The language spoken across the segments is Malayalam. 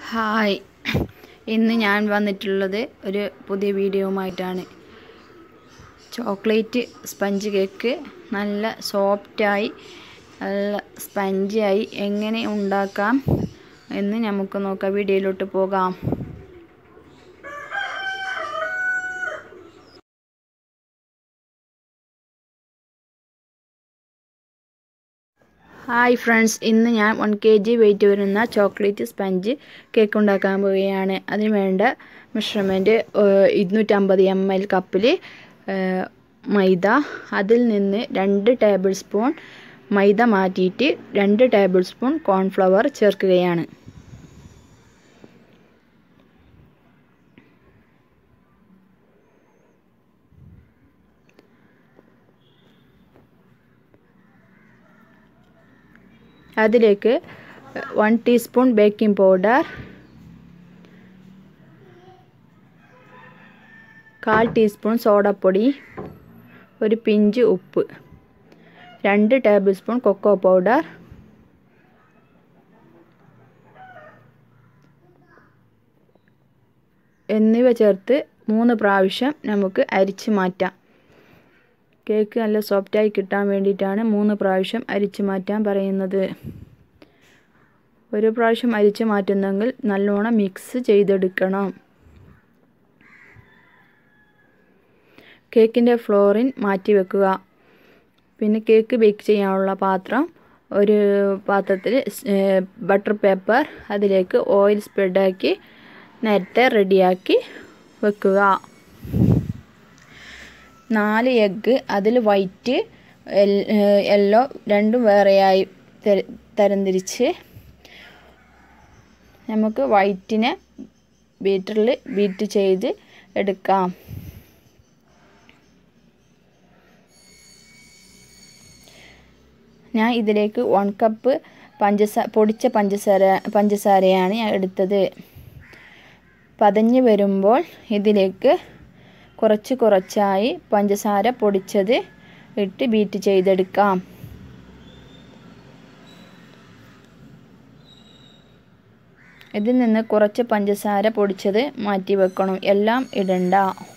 ഹായ് ഇന്ന് ഞാൻ വന്നിട്ടുള്ളത് ഒരു പുതിയ വീഡിയോവുമായിട്ടാണ് ചോക്ലേറ്റ് സ്പഞ്ച് കേക്ക് നല്ല സോഫ്റ്റായി നല്ല സ്പഞ്ചായി എങ്ങനെ ഉണ്ടാക്കാം എന്ന് നമുക്ക് നോക്കാം വീഡിയോയിലോട്ട് പോകാം ഹായ് ഫ്രണ്ട്സ് ഇന്ന് ഞാൻ വൺ കെ ജി വെയിറ്റ് വരുന്ന ചോക്ലേറ്റ് സ്പഞ്ച് കേക്ക് ഉണ്ടാക്കാൻ പോവുകയാണ് അതിന് വേണ്ട മെഷർമെൻറ്റ് ഇരുന്നൂറ്റമ്പത് എം എൽ കപ്പിൽ മൈദ അതിൽ നിന്ന് രണ്ട് ടേബിൾ സ്പൂൺ മൈദ മാറ്റിയിട്ട് രണ്ട് ടേബിൾ സ്പൂൺ കോൺഫ്ലവർ ചേർക്കുകയാണ് അതിലേക്ക് വൺ ടീസ്പൂൺ ബേക്കിംഗ് പൗഡർ കാൽ ടീസ്പൂൺ സോഡപ്പൊടി ഒരു പിഞ്ച് ഉപ്പ് രണ്ട് ടേബിൾ സ്പൂൺ കൊക്കോ പൗഡർ എന്നിവ ചേർത്ത് മൂന്ന് പ്രാവശ്യം നമുക്ക് അരിച്ച് മാറ്റാം കേക്ക് നല്ല സോഫ്റ്റായി കിട്ടാൻ വേണ്ടിയിട്ടാണ് മൂന്ന് പ്രാവശ്യം അരിച്ച് മാറ്റാൻ പറയുന്നത് ഒരു പ്രാവശ്യം അരിച്ച് മാറ്റുന്നെങ്കിൽ നല്ലോണം മിക്സ് ചെയ്തെടുക്കണം കേക്കിൻ്റെ ഫ്ലോറിൻ മാറ്റി വെക്കുക പിന്നെ കേക്ക് ബേക്ക് ചെയ്യാനുള്ള പാത്രം ഒരു പാത്രത്തിൽ ബട്ടർ പേപ്പർ അതിലേക്ക് ഓയിൽ സ്പ്രെഡാക്കി നേരത്തെ റെഡിയാക്കി വെക്കുക നാല് എഗ്ഗ് അതിൽ വൈറ്റ് യെല്ലോ രണ്ടും വേറെയായി തരംതിരിച്ച് നമുക്ക് വൈറ്റിനെ ബീറ്ററിൽ ബീറ്റ് ചെയ്ത് എടുക്കാം ഞാൻ ഇതിലേക്ക് വൺ കപ്പ് പഞ്ചസാര പൊടിച്ച പഞ്ചസാര പഞ്ചസാരയാണ് ഞാൻ എടുത്തത് പതഞ്ഞ് വരുമ്പോൾ ഇതിലേക്ക് കുറച്ച് കുറച്ചായി പഞ്ചസാര പൊടിച്ചത് ഇട്ട് ബീറ്റ് ചെയ്തെടുക്കാം ഇതിൽ നിന്ന് കുറച്ച് പഞ്ചസാര പൊടിച്ചത് മാറ്റി വെക്കണം എല്ലാം ഇടണ്ട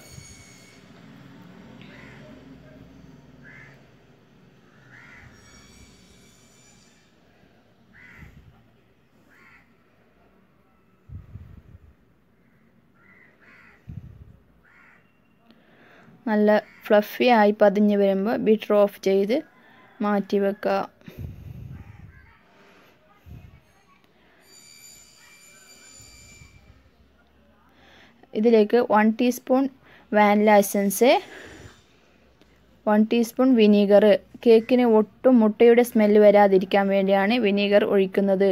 നല്ല ഫ്ലഫി ആയി പതിഞ്ഞ് വരുമ്പോൾ ബീറ്റർ ഓഫ് ചെയ്ത് മാറ്റി വെക്കുക ഇതിലേക്ക് one teaspoon vanilla essence one teaspoon vinegar കേക്കിന് ഒട്ടും മുട്ടയുടെ സ്മെല്ല് വരാതിരിക്കാൻ വേണ്ടിയാണ് വിനീഗർ ഒഴിക്കുന്നത്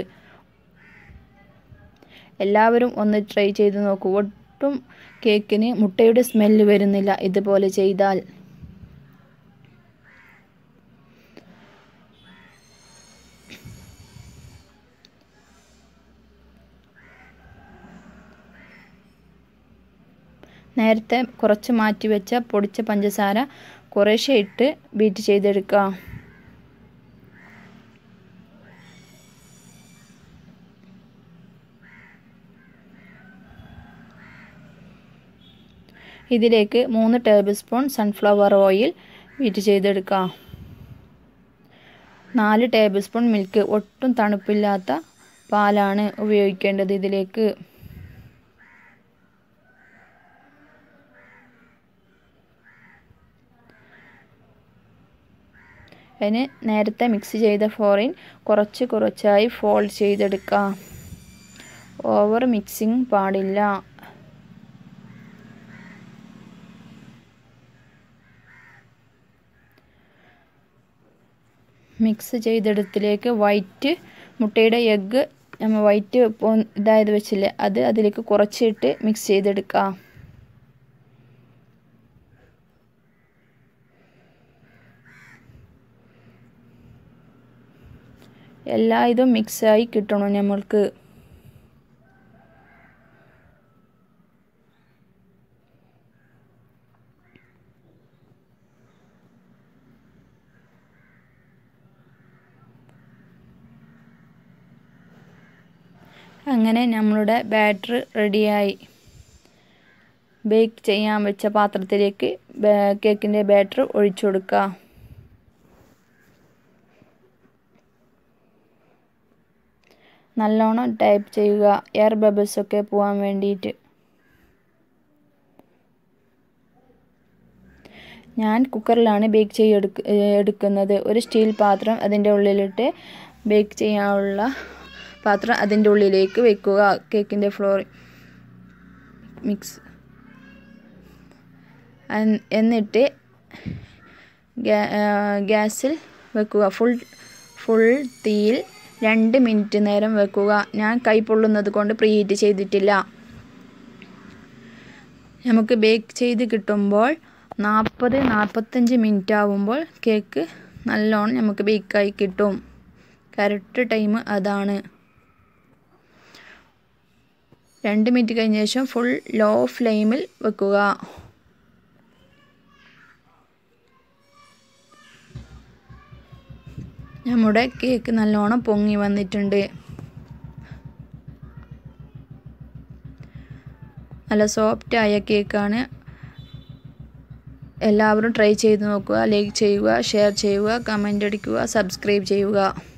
എല്ലാവരും ഒന്ന് ട്രൈ ചെയ്ത് നോക്കൂ ഒട്ടും കേക്കിന് മുട്ടയുടെ സ്മെല്ല് വരുന്നില്ല ഇതുപോലെ ചെയ്താൽ നേരത്തെ കുറച്ച് മാറ്റി വെച്ച പൊടിച്ച പഞ്ചസാര കുറേശ്ശെ ഇട്ട് ബീറ്റ് ചെയ്തെടുക്കുക ഇതിലേക്ക് മൂന്ന് tablespoon sunflower oil beat ചെയ്തെടുക്കാം നാല് ടേബിൾ സ്പൂൺ മിൽക്ക് ഒട്ടും തണുപ്പില്ലാത്ത പാലാണ് ഉപയോഗിക്കേണ്ടത് ഇതിലേക്ക് അതിന് നേരത്തെ മിക്സ് ചെയ്ത ഫോറിൻ കുറച്ച് കുറച്ചായി ഫോൾഡ് ചെയ്തെടുക്കാം ഓവർ മിക്സിങ് പാടില്ല മിക്സ് ചെയ്തെടുത്തിലേക്ക് വൈറ്റ് മുട്ടയുടെ എഗ്ഗ് നമ്മൾ വൈറ്റ് ഇതായത് വെച്ചില്ലേ അത് അതിലേക്ക് കുറച്ചിട്ട് മിക്സ് ചെയ്തെടുക്കാം എല്ലാ ഇതും മിക്സായി കിട്ടണം നമ്മൾക്ക് അങ്ങനെ നമ്മളുടെ ബാറ്റർ റെഡിയായി ബേക്ക് ചെയ്യാൻ വെച്ച പാത്രത്തിലേക്ക് കേക്കിൻ്റെ ബാറ്റർ ഒഴിച്ചു കൊടുക്കുക നല്ലോണം ടൈപ്പ് ചെയ്യുക എയർ ബബിൾസ് ഒക്കെ പോകാൻ വേണ്ടിയിട്ട് ഞാൻ കുക്കറിലാണ് ബേക്ക് ചെയ്യെടുക്ക എടുക്കുന്നത് ഒരു സ്റ്റീൽ പാത്രം അതിൻ്റെ ഉള്ളിലിട്ട് ബേക്ക് ചെയ്യാനുള്ള പാത്രം അതിൻ്റെ ഉള്ളിലേക്ക് വെക്കുക കേക്കിൻ്റെ ഫ്ലോർ മിക്സ് എന്നിട്ട് ഗ്യാസിൽ വെക്കുക ഫുൾ ഫുൾ തീയിൽ രണ്ട് മിനിറ്റ് നേരം വെക്കുക ഞാൻ കൈ പൊള്ളുന്നത് കൊണ്ട് പ്രീഹീറ്റ് ചെയ്തിട്ടില്ല നമുക്ക് ബേക്ക് ചെയ്ത് കിട്ടുമ്പോൾ നാൽപ്പത് നാൽപ്പത്തഞ്ച് മിനിറ്റ് ആവുമ്പോൾ കേക്ക് നല്ലോണം നമുക്ക് ബേക്കായി കിട്ടും കറക്റ്റ് ടൈം അതാണ് രണ്ട് മിനിറ്റ് കഴിഞ്ഞ ശേഷം ഫുൾ ലോ ഫ്ലെയിമിൽ വെക്കുക നമ്മുടെ കേക്ക് നല്ലോണം പൊങ്ങി വന്നിട്ടുണ്ട് നല്ല സോഫ്റ്റായ കേക്കാണ് എല്ലാവരും ട്രൈ ചെയ്ത് നോക്കുക ലൈക്ക് ചെയ്യുക ഷെയർ ചെയ്യുക കമൻ്റ് അടിക്കുക സബ്സ്ക്രൈബ് ചെയ്യുക